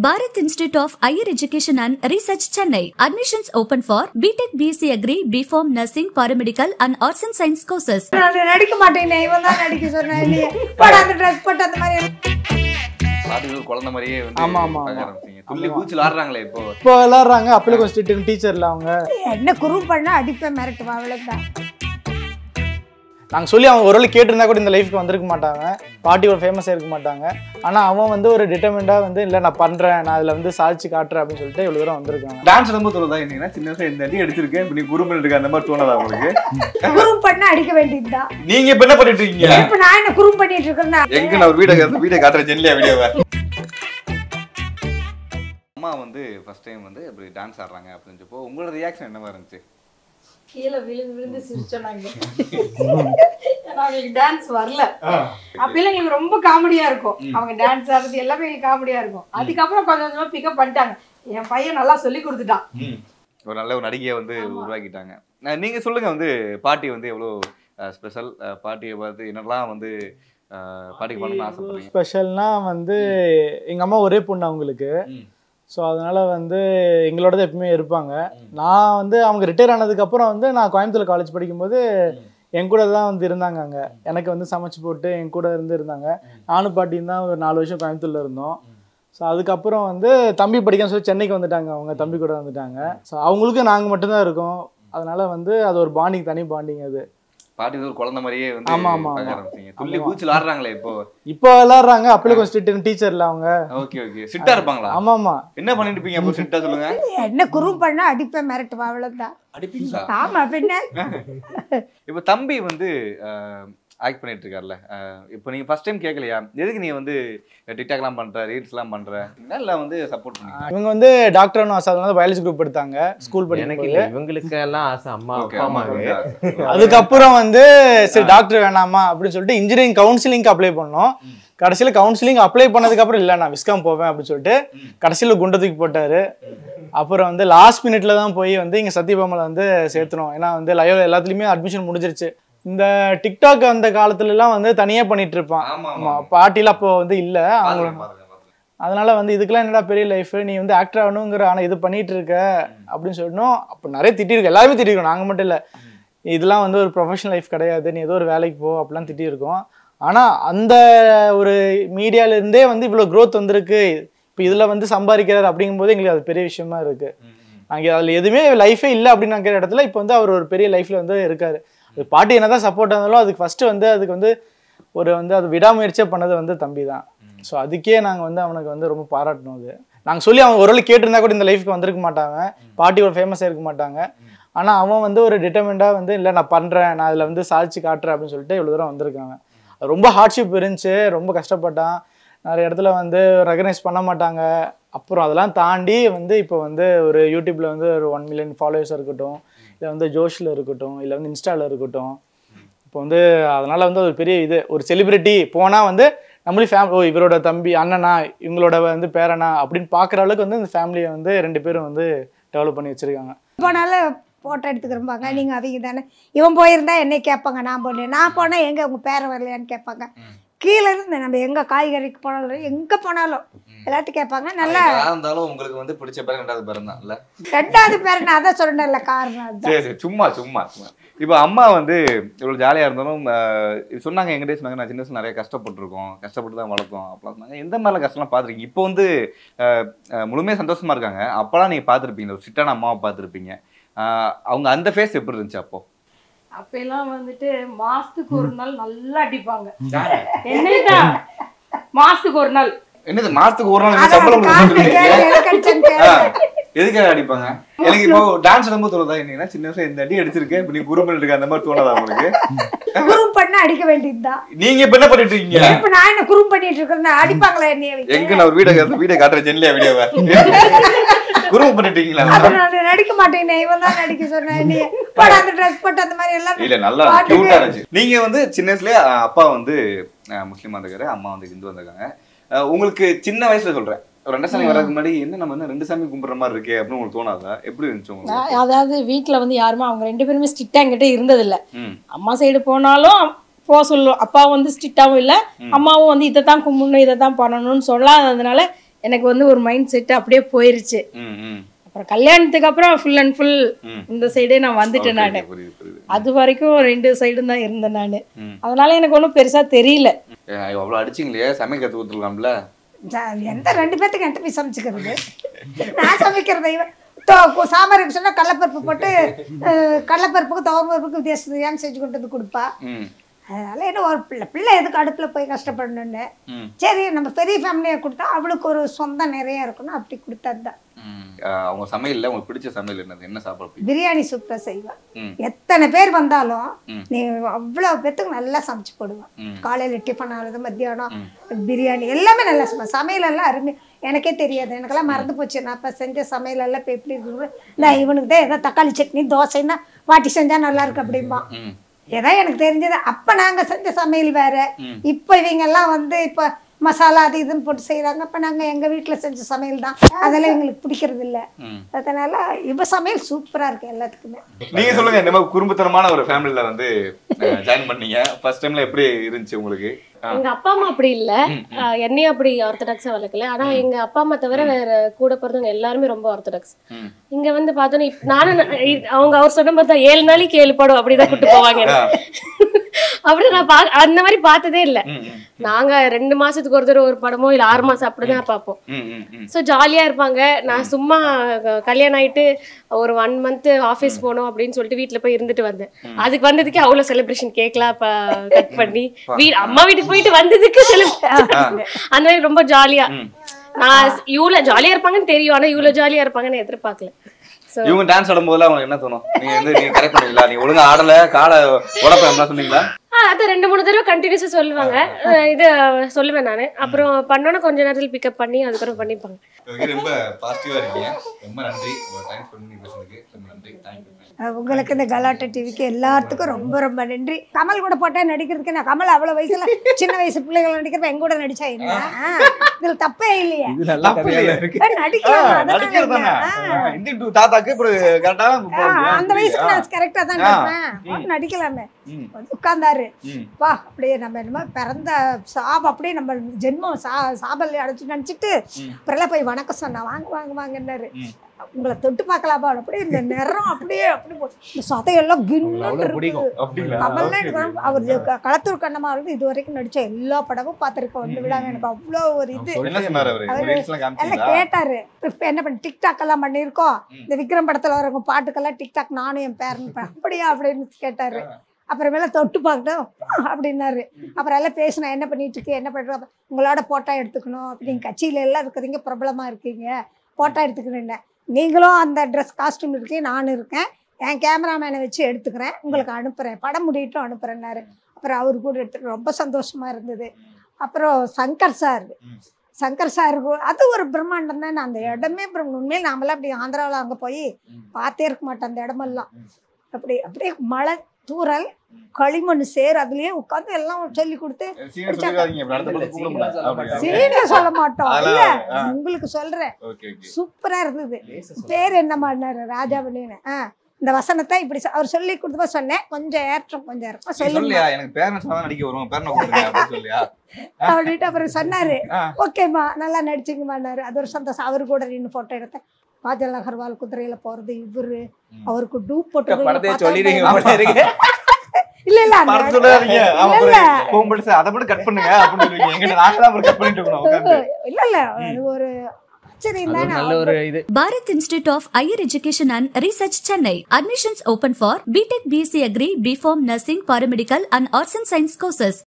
Bharat Institute of Higher Education and Research Chennai. Admissions open for BTech, BSc Agri, BPharm, Nursing, Paramedical and Arts and Science courses. நான் நடிக்க மாட்டேன் இவன் தான் நடிக்க சொன்னேன் இல்லையே போட அந்த ட்ரெஸ் போட்டு அந்த மாதிரி பாட்டுக்கு ஒரு குழந்தை மாதிரியே வந்து ஆமா, ஆமா, பார்க்க ஆமா. ஆரம்பிச்சீங்க துள்ளி கூச்சில் ஆடுறாங்களே இப்போ இப்போ விளாட்றாங்க அப்பளே கொஞ்சம் ஸ்ட்ரிக்ட் டீச்சர்ல அவங்க என்ன குரு பண்ணா அடிப்பேன் மிரட்டுவா அவ்வளவுதான் நாங்கள் சொல்லி அவங்க ஒரு வேளை கேட்டிருந்தா கூட இந்த லைஃப்க்கு வந்திருக்க மாட்டாங்க பாட்டி ஒரு ஃபேமஸாக இருக்க மாட்டாங்க ஆனால் அவன் வந்து ஒரு டிட்டர்மெண்டாக வந்து இல்லை நான் பண்ணுறேன் நான் அதில் வந்து சாதிச்சு காட்டுறேன் அப்படின்னு சொல்லிட்டு இவ்வளோ தூரம் வந்திருக்காங்க டான்ஸ் ரொம்ப தோணுதா என்னன்னா சின்ன வயசுல இந்த அடி அடிச்சிருக்கேன் இப்ப நீ குரு பண்ணிட்டு அந்த மாதிரி தோணதா உங்களுக்கு குரு பண்ணா அடிக்க வேண்டியதுதான் நீங்க இப்ப என்ன பண்ணிட்டு இருக்கீங்க இப்ப நான் என்ன குரு பண்ணிட்டு இருக்கேன்னா எங்க நான் ஒரு வீடை அந்த வீடை காட்டுறேன் ஜென்லியா வீடியோவை அம்மா வந்து ஃபர்ஸ்ட் டைம் வந்து இப்படி டான்ஸ் ஆடுறாங்க அப்படின்றப்போ உங்களோட ரியாக்ஷன் என்னவா இருந்துச்சு கீழே விழுந்து விழுந்து சிரிச்சோம் ஏன்னா அவங்களுக்கு டான்ஸ் வரல அப்பெல்லாம் எங்களுக்கு ரொம்ப காமெடியா இருக்கும் அவங்க டான்ஸ் ஆடுறது எல்லாமே எங்களுக்கு காமெடியா இருக்கும் அதுக்கப்புறம் கொஞ்சம் கொஞ்சமா பிக்கப் பண்ணிட்டாங்க என் பையன் நல்லா சொல்லி கொடுத்துட்டான் ஒரு நல்ல ஒரு நடிகையை வந்து உருவாக்கிட்டாங்க அஹ் நீங்க சொல்லுங்க வந்து பாட்டி வந்து எவ்வளோ ஸ்பெஷல் பாட்டியை பார்த்து என்னெல்லாம் வந்து அஹ், பாட்டிக்கு பண்ணணும்னு ஆசைப்படுறீங்க ஸ்பெஷல்னா வந்து எங்கள் அம்மா ஒரே பொண்ணு அவங்களுக்கு ம். ஸோ அதனால வந்து எங்களோட தான் எப்பவுமே இருப்பாங்க நான் வந்து அவங்க ரிட்டையர் ஆனதுக்கப்புறம் வந்து நான் கோயம்புத்தூர் காலேஜ் படிக்கும்போது என் கூட தான் வந்து இருந்தாங்க அங்கே எனக்கு வந்து சமைச்சு போட்டு என் கூட இருந்து இருந்தாங்க நானும் பாட்டியும் தான் ஒரு நாலு வருஷம் கோயம்புத்தூர்ல இருந்தோம் ஸோ அதுக்கப்புறம் வந்து தம்பி படிக்கன்னு சொல்லி சென்னைக்கு வந்துட்டாங்க அவங்க தம்பி கூட வந்துட்டாங்க ஸோ அவங்களுக்கும் நாங்கள் மட்டும்தான் இருக்கோம் அதனால வந்து அது ஒரு பாண்டிங் தனி பாண்டிங் அது பாட்டி வந்து ஒரு குழந்தை மாதிரியே வந்து ஆமா, ஆமா, பார்க்க ஆமா. ஆரம்பிச்சீங்க துள்ளி ஆமா. கூச்சில் ஆடுறாங்களே இப்போ இப்போ விளாட்றாங்க அப்பளே கொஞ்சம் ஸ்ட்ரிக்ட் டீச்சர்ல அவங்க ஓகே ஓகே சிட்டா இருப்பாங்களா ஆமா ஆமா என்ன பண்ணிட்டு இருப்பீங்க அப்போ சிட்டா சொல்லுங்க என்ன குரு பண்ணா அடிப்பேன் மிரட்டுவா அவ்வளவுதான் அடிப்பீங்களா ஆமா பின்ன இப்போ தம்பி வந்து ஆக்ட் பண்ணிட்டு இருக்காருல்ல அஹ், இப்போ நீங்க ஃபர்ஸ்ட் டைம் கேட்கலையா எதுக்கு நீ வந்து டிக்டாக்லாம் பண்ற ரீல்ஸ்லாம் பண்ற இல்ல வந்து சப்போர்ட் பண்ணி இவங்க வந்து டாக்டர் ஆசை அதனால பயாலஜி குரூப் எடுத்தாங்க ஸ்கூல் எனக்கு படிக்கும்போது இல்ல இவங்களுக்கு எல்லாம் ஆசை அம்மா ஓகே அப்பா அம்மாவுக்கு அதுக்கப்புறம் வந்து சரி டாக்டர் வேணாமா அப்படின்னு சொல்லிட்டு இன்ஜினியரிங் கவுன்சிலிங்க்கு அப்ளை பண்ணோம் கடைசியில் கவுன்சிலிங் அப்ளை பண்ணதுக்கப்புறம் இல்லை நான் விஸ்காம் போவேன் அப்படின்னு சொல்லிட்டு கடைசியில் குண்டை தூக்கி போட்டாரு அப்புறம் வந்து லாஸ்ட் மினிட்ல தான் போய் வந்து இங்கே சத்யபாமால வந்து சேர்த்துனோம் ஏன்னா வந்து லயோ எல்லாத்துலேயுமே அட்மிஷன் முடிஞ்சிருச்சு இந்த டிக்டாக் அந்த காலத்துல எல்லாம் வந்து தனியாக பண்ணிட்டு இருப்பான் ஆமா, ஆமா. ஆமா பாட்டில அப்போ வந்து இல்லை அவங்கள பாருங்க, பாருங்க, பாருங்க. அதனால வந்து இதுக்கெல்லாம் என்னடா பெரிய லைஃப் நீ வந்து ஆக்டர் ஆகணுங்கிற ஆனால் இது பண்ணிட்டு இருக்க அப்படின்னு சொல்லணும் அப்போ நிறைய திட்டிருக்கோம் எல்லாருமே திட்டிருக்கோம் நாங்கள் மட்டும் இல்லை இதெல்லாம் வந்து ஒரு ப்ரொஃபஷனல் லைஃப் கிடையாது நீ ஏதோ ஒரு வேலைக்கு போ அப்படிலாம் திட்டிருக்கோம் ஆனால் அந்த ஒரு மீடியால இருந்தே வந்து இவ்வளோ growth வந்திருக்கு இப்போ இதில் வந்து சம்பாதிக்கிறார் அப்படிங்கும்போது எங்களுக்கு அது பெரிய விஷயமா இருக்கு ம், ம். நாங்கள் அதில் எதுவுமே லைஃபே இல்லை அப்படின்னு நினைக்கிற இடத்துல இப்போ வந்து அவர் ஒரு பெரிய லைஃப்ல வந்து இருக்காரு அது பாட்டி என்னதான் சப்போர்ட் இருந்தாலும் அதுக்கு ஃபர்ஸ்ட் வந்து அதுக்கு வந்து ஒரு வந்து அது விடாமுயற்சியாக பண்ணது வந்து தம்பி தான் ஸோ அதுக்கே நாங்கள் வந்து அவனுக்கு வந்து ரொம்ப பாராட்டணும் அது நாங்கள் சொல்லி அவங்க ஒரு வேளை கேட்டிருந்தா கூட இந்த லைஃப்க்கு வந்திருக்க மாட்டாங்க பாட்டி ஒரு ஃபேமஸாக இருக்க மாட்டாங்க ஆனால் அவன் வந்து ஒரு டிட்டர்மெண்டாக வந்து இல்லை நான் பண்ணுறேன் நான் அதில் வந்து சாதிச்சு காட்டுறேன் அப்படின்னு சொல்லிட்டு இவ்வளோ தூரம் வந்திருக்காங்க அது ரொம்ப ஹார்ட்ஷிப் இருந்துச்சு ரொம்ப கஷ்டப்பட்டான் நிறைய இடத்துல வந்து ரெகனைஸ் பண்ண மாட்டாங்க அப்புறம் அதெல்லாம் தாண்டி வந்து இப்போ வந்து ஒரு யூடியூப்ல வந்து ஒரு ஒன் மில்லியன் ஃபாலோவர்ஸ் இருக்கட்டும் இல்லை வந்து ஜோஷில் இருக்கட்டும் இல்லை வந்து இன்ஸ்டாவில் இருக்கட்டும் இப்போ வந்து அதனால வந்து ஒரு பெரிய இது ஒரு செலிபிரிட்டி போனால் வந்து நம்மளே ஃபேம் ஓ இவரோட தம்பி அண்ணனா இவங்களோட வந்து பேரனா அப்படின்னு பார்க்குற அளவுக்கு வந்து இந்த ஃபேமிலியை வந்து ரெண்டு பேரும் வந்து டெவலப் பண்ணி வச்சிருக்காங்க போனாலும் போட்டோ எடுத்துக்கிறப்பாங்க நீங்க அவங்க தானே இவன் போயிருந்தா என்னை கேட்பாங்க நான் போனேன் நான் போனா எங்க உங்க பேரை வரலையான்னு கேட்பாங்க கீழே இருந்து நம்ம எங்க காய்கறிக்கு போனாலும் எங்க போனாலும் எல்லாத்தையும் கேட்பாங்க நல்லா யாரா இருந்தாலும் உங்களுக்கு வந்து பிடிச்ச பேர் ரெண்டாவது பேர் தான் இல்ல ரெண்டாவது பேர் நான் அதான் சொன்னேன்ல காரணம் அதுதான் சரி சரி சும்மா சும்மா சும்மா இப்போ அம்மா வந்து இவ்வளவு ஜாலியா இருந்தாலும் அஹ், இது சொன்னாங்க எங்கிட்டே சொன்னாங்க நான் சின்ன வயசுல நிறைய கஷ்டப்பட்டிருக்கோம் கஷ்டப்பட்டு தான் வளர்த்தோம் அப்பலாம் சொன்னாங்க எந்த மாதிரிலாம் கஷ்டம்லாம் பார்த்துருக்கீங்க இப்போ வந்து அஹ், அஹ், முழுமையா சந்தோஷமா இருக்காங்க அப்பலாம் நீங்க பார்த்துருப்பீங்க ஒரு சிட்டான அம்மாவை பார்த்துருப்பீங்க அவங்க அந்த ஃபேஸ் எப்படி இருந்துச்சு அப்போ அப்பெல்லாம் வந்துட்டு மாசத்துக்கு ஒரு நாள் நல்லா அடிப்பாங்க என்னைதான் மாசத்துக்கு ஒரு நாள் என்னது மாசத்துக்கு ஒரு நாள் என்ன அதான் சம்பளம் காரணம் கொடுக்குறீங்க? கேளு, எதுக்கு அடிச்சேன்னு கேளு. ஆ, எதுக்காக அடிப்பாங்க எனக்கு இப்போ டான்ஸ் ரொம்ப தோணுதா என்னன்னா சின்ன வயசுல இந்த அடி அடிச்சிருக்கேன் இப்ப நீ குரு பண்ணிட்டு இருக்க அந்த மாதிரி தோணதா உங்களுக்கு குறும் பண்ணா அடிக்க வேண்டியதுதான் நீங்க இப்ப என்ன பண்ணிட்டு இருக்கீங்க இப்ப நான் என்ன குறும் பண்ணிட்டு இருக்கேன் அடிப்பாங்களா என்னைய வைக்க? எங்க நான் ஒரு வீடை அந்த வீடை காட்டுறேன் ஜென்லியா வீடியோவை குரு பண்ணிட்டு இருக்கீங்களா அப்ப நான் நடிக்க மாட்டேன் இவன் தான் நடிக்க சொன்னேன் என்னைய போட அந்த ட்ரெஸ் போட்டு அந்த மாதிரி எல்லாம் இல்ல நல்லா பாட்டுக்கு- கியூட்டா இருந்துச்சு நீங்க வந்து சின்ன வயசுல அஹ், அப்பா வந்து அஹ், முஸ்லீமா இருக்காரு அம்மா வந்து ஹிந்து வந்திருக்காங்க அஹ், உங்களுக்கு சின்ன வயசுல சொல்றேன் ஒரு ரெண்டு சாமி வர்றதுக்கு முன்னாடி என்ன நம்ம என்ன ரெண்டு சாமி கும்பிடுற மாதிரி இருக்கே அப்படின்னு உங்களுக்கு தோணாதா எப்படி இருந்துச்சு உங்களுக்கு நான் அதாவது வீட்ல வந்து யாருமே அவங்க ரெண்டு பேருமே ஸ்ட்ரிக்டா என்கிட்ட இருந்ததில்ல ம் அம்மா சைடு போனாலும் போக சொல்லும் அப்பா வந்து ஸ்ட்ரிக்டாவும் இல்லை அம்மாவும் வந்து இதை தான் கும்பிடணும் இதை தான் பண்ணணும்னு சொல்லாததுனால எனக்கு வந்து ஒரு மைண்ட் செட் அப்படியே போயிருச்சு ம் ம் அப்புறம் கல்யாணத்துக்கு அப்புறம் ஃபுல் அண்ட் ஃபுல் ம். இந்த சைடே நான் வந்துட்டேன் நான் Okay, புரியுது புரியுது அது வரைக்கும் ரெண்டு சைடும் தான் இருந்தேன் நான் ம். அதனால எனக்கு ஒன்றும் பெருசா தெரியல ஏ, அவ்வளவு அடிச்சிங்களே சமைக்க கத்து கொடுத்துருக்கலாம்ல ஜா- எந்த ரெண்டு பேத்துக்கு என்கிட்ட போய் சமைச்சுக்கிறது நான் சமைக்கிறது இவன் தோ- சாம்பார் சொன்னா கடலப்பருப்பு போட்டு அஹ், கடலப்பருப்புக்கு துவரம்பருப்புக்கு வித்தியாசம் செஞ்சு கொண்டு வந்து கொடுப்பா ம் அதனால என்ன ஒரு பிள்ளை பிள்ளை எதுக்கு அடுப்புல போய் கஷ்டப்படணும்னு ம் சரி நம்ம பெரிய ஃபேமிலியை கொடுத்தா அவளுக்கு ஒரு சொந்தம் நிறைய இருக்கணும் அப்படி கொடுத்தது தான் ம். ஆஹ் அவங்க சமையல்ல உங்களுக்கு பிடிச்ச சமையல் என்னது என்ன சாப்பாடு பிடிக்கும் பிரியாணி சூப்பரா செய்வா ம். எத்தனை பேர் வந்தாலும் ம். நீ அவ்வளவு பேத்துக்கு நல்லா சமைச்சு போடுவான் ம். காலையில டிஃபன் ஆகுது மத்தியானம் பிரியாணி எல்லாமே நல்லா சமைப்பேன் சமையல் எல்லாம் அருமை எனக்கே தெரியாது எனக்கெல்லாம் மறந்து போச்சு நான் இப்போ செஞ்ச சமையல் எல்லாம் இப்போ எப்படி இருக்கு நான் இவனுக்கு தான் ஏதோ தக்காளி சட்னி தோசைன்னா வாட்டி செஞ்சா நல்லா இருக்கு அப்படிம்பான் ம் ஏதோ எனக்கு தெரிஞ்சது அப்ப நாங்க செஞ்ச சமையல் வேற ம். இப்ப இவங்க எல்லாம் வந்து இப்ப மசாலா அது இதுன்னு போட்டு செய்றாங்க அப்ப நாங்க எங்க வீட்டுல செஞ்ச சமையல் தான் அதெல்லாம் எங்களுக்கு பிடிக்கிறது இல்ல ம். அதனால இவ சமையல் சூப்பரா இருக்கு எல்லாத்துக்குமே நீங்க சொல்லுங்க இந்த மாதிரி குறும்புத்தனமான ஒரு ஃபேமிலில வந்து ஜாயின் பண்ணீங்க ஃபர்ஸ்ட் டைம்ல எப்படி இருந்துச்சு உங்களுக்கு ஆ. எங்க அப்பா அம்மா அப்படி இல்ல ஆஹ் என்னையும் அப்படி ஆர்த்தடாக்ஸா வளர்க்கல ஆனா எங்க அப்பா அம்மா தவிர வேற கூட பிறந்தவங்க எல்லாருமே ரொம்ப ஆர்த்தடாக்ஸ் ம். இங்க வந்து பார்த்தோன்னா இப்ப நானும் ந- இ- அவங்க அவர் சொன்ன மாதிரி தான் ஏழு நாளைக்கு ஏழு படம் அப்படிதான் கூட்டு போவாங்க என்னை. அப்படி நான் பா அந்த மாதிரி பார்த்ததே இல்ல ம், ம், நாங்க ரெண்டு மாசத்துக்கு ஒரு தடவை ஒரு படமோ இல்ல ஆறு மாசம் அப்படிதான் பார்ப்போம் ம், ம், ம். ஸோ ஜாலியாக இருப்பாங்க நான் சும்மா க- கல்யாணம் ஆயிட்டு ஒரு ஒன் மந்த் ஆஃபீஸ் போகணும் அப்படின்னு சொல்லிட்டு வீட்டில் போய் இருந்துட்டு வந்தேன் அதுக்கு வந்ததுக்கே அவ்வளோ செலிப்ரேஷன் கேக்லாம் கட் பண்ணி வீ அம்மா வீட்டுக்கு போயிட்டு வந்ததுக்கு செலிப்ரேஷன் அந்த மாதிரி ரொம்ப ஜாலியா நான் இவ்வளோ ஜாலியாக இருப்பாங்கன்னு தெரியும் ஆனால் இவ்வளோ ஜாலியாக இருப்பாங்கன்னு எதிர்பார்க்கல ஸோ இவங்க டான்ஸ் ஆடும்போது உங்களுக்கு என்ன தோணும் நீங்க வந்து நீங்க கரெக்ட் பண்ணீங்களா நீங்க ஒழுங்கா ஆடல காலை உடப்ப சொன்னீங்களா அது ரெண்டு மூணு தடவை கண்டினியூஸாக சொல்லுவாங்க அஹ் இது சொல்லுவேன் நான் அப்புறம் பண்ணோன்னா கொஞ்ச நேரத்தில் பிக்கப் பண்ணி அதுக்கப்புறம் பண்ணிப்பாங்க ஓகே ரொம்ப பாசிட்டிவா இருக்கீங்க ரொம்ப நன்றி உங்க டைம் பண்ணி பேசுனதுக்கு ரொம்ப நன்றி தேங்க்யூ அஹ் உங்களுக்கு இந்த கலாட்டா டிவிக்கு எல்லாத்துக்கும் ரொம்ப ரொம்ப நன்றி கமல் கூட போட்டா நடிக்கிறதுக்கு நான் கமல் அவ்வளவு வயசுல சின்ன வயசு பிள்ளைகள் நடிக்கிறப்ப எங்க கூட நடிச்சா என்ன ஆ, இதுல தப்பே இல்லையே இது நல்லா கதையா இருக்கு ஏய், நடிக்கலாம் அதெல்லாம் என்ன? ஆ. இந்தி டூ தாத்தாக்கு இப்படி கரெக்டா ஆ, அந்த வயசுக்கு நான் கரெக்டா தான் ஆ. இருப்பேன் நடிக்கலாமே ம். வந்து உட்கார்ந்தாரு ம். வா அப்படியே நம்ம என்னமோ பிறந்த சாபம் அப்படியே நம்ம ஜென்மம் சா சாபல் அடைச்சு நினச்சிட்டு அப்புறம் போய் வணக்கம் சொன்னா வாங்க வாங்க வாங்கன்னாரு ம். உங்களை தொட்டு பார்க்கலாமா அப்படியே இந்த நிறம் அப்படியே அப்படி போ- இந்த சதையெல்லாம் கின்னு அப்படிங்களா கமல்லாம் எனக்கு ரொம்ப- அவர் க- களத்தூர் கண்ணமா இருந்து இது வரைக்கும் நடிச்ச எல்லா படமும் பார்த்திருக்கோம் வந்து விடாம எனக்கு அவ்வளோ ஒரு இது என்ன சொன்னாரு அவரு அவரு ரீல்ஸ் எல்லாம் எல்லாம் காமிச்சீங்களா கேட்டாரு இப்ப என்ன பண்ணி டிக்டாக் எல்லாம் பண்ணியிருக்கோம் இந்த விக்ரம் படத்துல வரவங்க பாட்டுக்கெல்லாம் டிக்டாக் நானும் என் பேரன் பே- அப்படியா அப்படின்னு கேட்டாரு அப்புறமேல தொட்டு பார்க்கட்டும் அப்படின்னாரு அப்புறம் எல்லாம் பேசினேன் என்ன பண்ணிட்டு இருக்கு என்ன பண்றோம் உங்களோட போட்டோ எடுத்துக்கணும் நீங்க கட்சியில எல்லாம் இருக்கிறீங்க பிரபலமா இருக்கீங்க போட்டோ எடுத்துக்கணும் நீங்களும் அந்த ட்ரெஸ் காஸ்டியூம் இருக்கீங்க நானும் இருக்கேன் என் கேமராமேனை வச்சு எடுத்துக்கிறேன் உங்களுக்கு அனுப்புறேன் படம் முடியட்டும் அனுப்புறேன்னாரு அப்புறம் அவரு கூட எடுத்துட்டு ரொம்ப சந்தோஷமா இருந்தது அப்புறம் சங்கர் சார் சங்கர் சார் கூட- அது ஒரு பிரம்மாண்டம் தான் அந்த இடமே பிரம் உண்மையில் நாமெல்லாம் அப்படி ஆந்திராவில் அங்கே போய் பார்த்தே இருக்க மாட்டோம் அந்த இடமெல்லாம் அப்படி அப்படியே மழை தூறல் களிமண் சேர் அதுலயே உட்காந்து எல்லாம் சொல்லி கொடுத்து சீனியர் சொல்லிடாதீங்க இப்ப அடுத்த படத்துக்கு கூப்பிட முடியாது அப்படியா? சீனியர் சொல்ல மாட்டோம் இல்ல அதெல்லாம், ஆ. உங்களுக்கு சொல்றேன் ஓகே ஓகே சூப்பரா இருந்தது பேர் என்ன பண்ணாரு ராஜாவளின்னு ஆ இந்த வசனத்தை இப்படி சொ- அவர் சொல்லி கொடுத்தப்ப சொன்னேன் கொஞ்சம் ஏற்றம் கொஞ்சம் ஏற்றம் நீ சொல்லுங்க சொல்லியா எனக்கு பேரண்ட்ஸ் தான் நடிக்க வரும் பேரனை கூப்பிடுங்க அப்படின்னு சொல்லியா அப்படின்ட்டு அப்புறம் சொன்னாரு ஆ. ஓகேம்மா நல்லா நடிச்சிங்கம்மான்னாரு அது ஒரு சந்தோஷம் அவரு கூட நின்று போட்டோ எடுத்தேன் காஜல் அகர்வால் குதிரையில போறது இவரு அவருக்கு டூப் போட்டு படத்தையே சொல்லிடுங்க போல இருக்கு இல்ல இல்ல அந்த படத்தை சொல்லாதீங்க ஆமா இல்ல, இல்ல. கோம்படிச்சு அதை மட்டும் கட் பண்ணுங்க அப்படின்னு சொல்லுவீங்க எங்க நாங்க தான் அப்புறம் கட் பண்ணிட்டு இருக்கணும் உட்கார்ந்து இல்ல இல்ல அது ஒரு ஆச்சரியம் அது ஒரு நல்ல ஒரு இது Bharat Institute of Higher Education and Research Chennai. Admissions open for BTech BSc Agri, BPharm Nursing, Paramedical and Arts and Science courses.